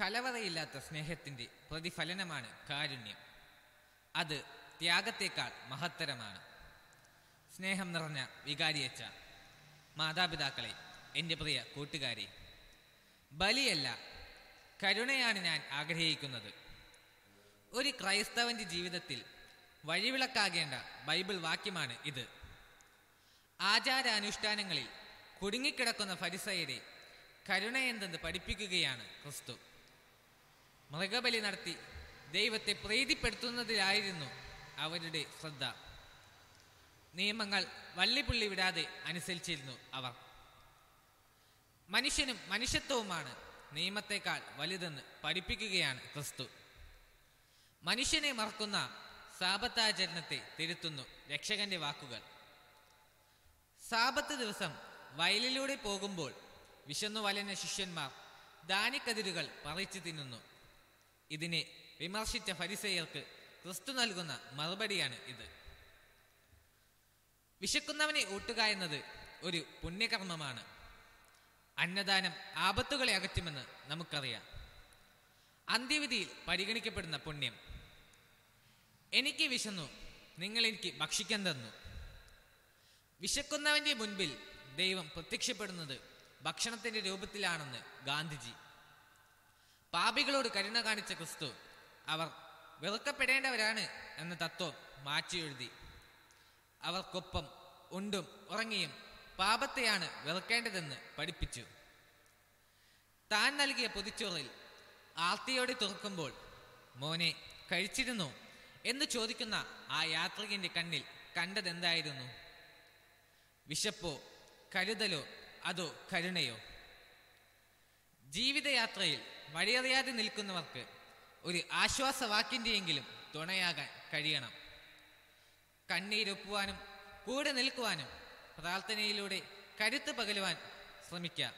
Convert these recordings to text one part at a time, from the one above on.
കലവറയില്ലാത്ത സ്നേഹത്തിൻ്റെ പ്രതിഫലനമാണ് കാരുണ്യം അത് ത്യാഗത്തേക്കാൾ മഹത്തരമാണ് സ്നേഹം നിറഞ്ഞ വികാരിയച്ച മാതാപിതാക്കളെ എൻ്റെ പ്രിയ കൂട്ടുകാരെ ബലിയല്ല കരുണയാണ് ഞാൻ ആഗ്രഹിക്കുന്നത് ഒരു ക്രൈസ്തവന്റെ ജീവിതത്തിൽ വഴിവിളക്കാകേണ്ട ബൈബിൾ വാക്യമാണ് ഇത് ആചാരാനുഷ്ഠാനങ്ങളിൽ കുടുങ്ങിക്കിടക്കുന്ന ഫരിസയരെ കരുണയെന്തെന്ന് പഠിപ്പിക്കുകയാണ് ക്രിസ്തു മൃഗബലി നടത്തി ദൈവത്തെ പ്രീതിപ്പെടുത്തുന്നതിലായിരുന്നു അവരുടെ ശ്രദ്ധ നിയമങ്ങൾ വള്ളിപ്പുള്ളി വിടാതെ അനുസരിച്ചിരുന്നു അവർ മനുഷ്യനും മനുഷ്യത്വവുമാണ് നിയമത്തെക്കാൾ വലുതെന്ന് പഠിപ്പിക്കുകയാണ് ക്രിസ്തു മനുഷ്യനെ മറക്കുന്ന സാപത്താചരണത്തെ തിരുത്തുന്നു രക്ഷകന്റെ വാക്കുകൾ സാപത്ത് ദിവസം വയലിലൂടെ പോകുമ്പോൾ വിശന്നു വലഞ്ഞ ശിഷ്യന്മാർ ധാന്യക്കതിരുകൾ പറിച്ചു തിന്നുന്നു ഇതിനെ വിമർശിച്ച ഫരിസയർക്ക് ക്രിസ്തു നൽകുന്ന മറുപടിയാണ് ഇത് വിശക്കുന്നവനെ ഊട്ടുക എന്നത് ഒരു പുണ്യകർമ്മമാണ് അന്നദാനം ആപത്തുകളെ അകറ്റുമെന്ന് നമുക്കറിയാം അന്ത്യവിധിയിൽ പരിഗണിക്കപ്പെടുന്ന പുണ്യം എനിക്ക് വിശന്നു നിങ്ങൾ എനിക്ക് ഭക്ഷിക്കാൻ തന്നു വിശക്കുന്നവന്റെ മുൻപിൽ ദൈവം പ്രത്യക്ഷപ്പെടുന്നത് ഭക്ഷണത്തിന്റെ രൂപത്തിലാണെന്ന് ഗാന്ധിജി പാപികളോട് കരുണ കാണിച്ച ക്രിസ്തു അവർ വെറുക്കപ്പെടേണ്ടവരാണ് എന്ന തത്വം മാറ്റി എഴുതി അവർക്കൊപ്പം ഉണ്ടും ഉറങ്ങിയും പാപത്തെയാണ് വെറുക്കേണ്ടതെന്ന് പഠിപ്പിച്ചു താൻ നൽകിയ പൊതിച്ചോറിൽ ആർത്തിയോടെ തുറക്കുമ്പോൾ മോനെ കഴിച്ചിരുന്നു എന്ന് ചോദിക്കുന്ന ആ യാത്രികന്റെ കണ്ണിൽ കണ്ടതെന്തായിരുന്നു വിശപ്പോ കരുതലോ അതോ കരുണയോ ജീവിതയാത്രയിൽ വഴിയറിയാതെ നിൽക്കുന്നവർക്ക് ഒരു ആശ്വാസവാക്കിൻ്റെയെങ്കിലും തുണയാകാൻ കഴിയണം കണ്ണീരൊപ്പുവാനും കൂടെ നിൽക്കുവാനും പ്രാർത്ഥനയിലൂടെ കരുത്ത് പകരുവാൻ ശ്രമിക്കാം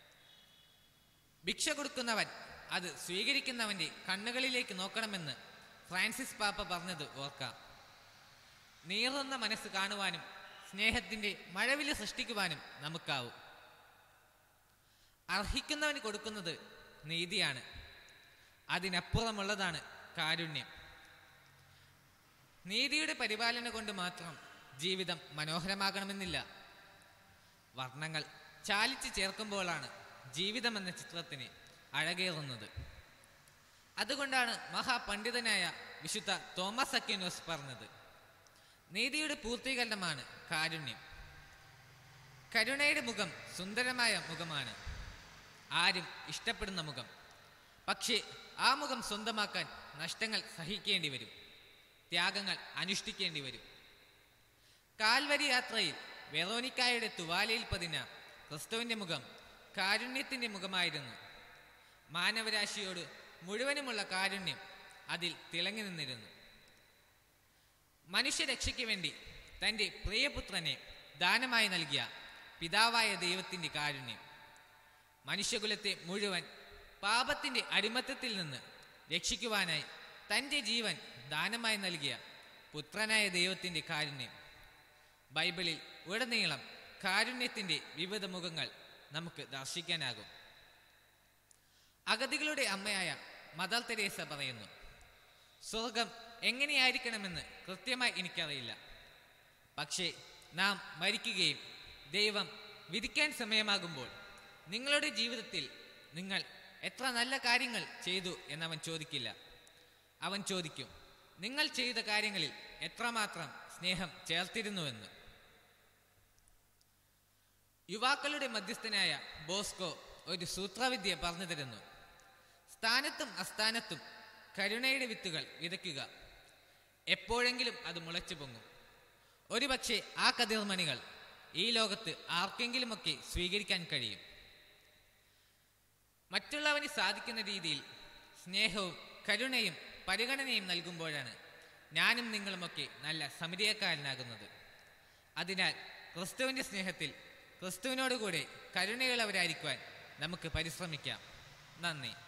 ഭിക്ഷ കൊടുക്കുന്നവൻ അത് സ്വീകരിക്കുന്നവന്റെ കണ്ണുകളിലേക്ക് നോക്കണമെന്ന് ഫ്രാൻസിസ് പാപ്പ പറഞ്ഞത് ഓർക്കാം നീറുന്ന മനസ്സ് കാണുവാനും സ്നേഹത്തിന്റെ മഴവില് സൃഷ്ടിക്കുവാനും നമുക്കാവും അർഹിക്കുന്നവന് കൊടുക്കുന്നത് നീതിയാണ് അതിനപ്പുറമുള്ളതാണ് കാരുണ്യം നീതിയുടെ പരിപാലന കൊണ്ട് മാത്രം ജീവിതം മനോഹരമാകണമെന്നില്ല വർണ്ണങ്ങൾ ചാലിച്ച് ചേർക്കുമ്പോഴാണ് ജീവിതം എന്ന ചിത്രത്തിന് അഴകേറുന്നത് അതുകൊണ്ടാണ് മഹാപണ്ഡിതനായ വിശുദ്ധ തോമസ് അക്യൂനോസ് പറഞ്ഞത് നീതിയുടെ പൂർത്തീകരണമാണ് കാരുണ്യം കരുണയുടെ മുഖം സുന്ദരമായ മുഖമാണ് ആരും ഇഷ്ടപ്പെടുന്ന മുഖം പക്ഷേ ആ മുഖം സ്വന്തമാക്കാൻ നഷ്ടങ്ങൾ സഹിക്കേണ്ടി വരും ത്യാഗങ്ങൾ അനുഷ്ഠിക്കേണ്ടി വരും കാൽവരി യാത്രയിൽ വെറോനിക്കായുടെ തുവാലയിൽ പതിഞ്ഞ ക്രിസ്തുവിന്റെ മുഖം കാരുണ്യത്തിന്റെ മുഖമായിരുന്നു മാനവരാശിയോട് മുഴുവനുമുള്ള കാരുണ്യം അതിൽ തിളങ്ങി നിന്നിരുന്നു മനുഷ്യരക്ഷയ്ക്ക് വേണ്ടി തൻ്റെ പ്രിയപുത്രനെ ദാനമായി നൽകിയ പിതാവായ ദൈവത്തിൻ്റെ കാരുണ്യം മനുഷ്യകുലത്തെ മുഴുവൻ പാപത്തിൻ്റെ അടിമത്തത്തിൽ നിന്ന് രക്ഷിക്കുവാനായി തൻ്റെ ജീവൻ ദാനമായി നൽകിയ പുത്രനായ ദൈവത്തിൻ്റെ കാരുണ്യം ബൈബിളിൽ ഉടനീളം കാരുണ്യത്തിൻ്റെ വിവിധ മുഖങ്ങൾ നമുക്ക് ദർശിക്കാനാകും അഗതികളുടെ അമ്മയായ മദർ തെരേസ പറയുന്നു സ്വർഗം എങ്ങനെയായിരിക്കണമെന്ന് കൃത്യമായി എനിക്കറിയില്ല പക്ഷേ നാം മരിക്കുകയും ദൈവം വിധിക്കാൻ സമയമാകുമ്പോൾ നിങ്ങളുടെ ജീവിതത്തിൽ നിങ്ങൾ എത്ര നല്ല കാര്യങ്ങൾ ചെയ്തു എന്നവൻ ചോദിക്കില്ല അവൻ ചോദിക്കും നിങ്ങൾ ചെയ്ത കാര്യങ്ങളിൽ എത്രമാത്രം സ്നേഹം ചേർത്തിരുന്നുവെന്ന് യുവാക്കളുടെ മധ്യസ്ഥനായ ബോസ്കോ ഒരു സൂത്രവിദ്യ പറഞ്ഞു തരുന്നു സ്ഥാനത്തും അസ്ഥാനത്തും കരുണയുടെ വിത്തുകൾ വിതയ്ക്കുക എപ്പോഴെങ്കിലും അത് മുളച്ചു പൊങ്ങും ഒരുപക്ഷെ ആ കതിർമണികൾ ഈ ലോകത്ത് ആർക്കെങ്കിലുമൊക്കെ സ്വീകരിക്കാൻ കഴിയും മറ്റുള്ളവന് സാധിക്കുന്ന രീതിയിൽ സ്നേഹവും കരുണയും പരിഗണനയും നൽകുമ്പോഴാണ് ഞാനും നിങ്ങളുമൊക്കെ നല്ല സമരിയക്കാരനാകുന്നത് അതിനാൽ ക്രിസ്തുവിൻ്റെ സ്നേഹത്തിൽ ക്രിസ്തുവിനോടുകൂടെ കരുണയുള്ളവരായിരിക്കുവാൻ നമുക്ക് പരിശ്രമിക്കാം നന്ദി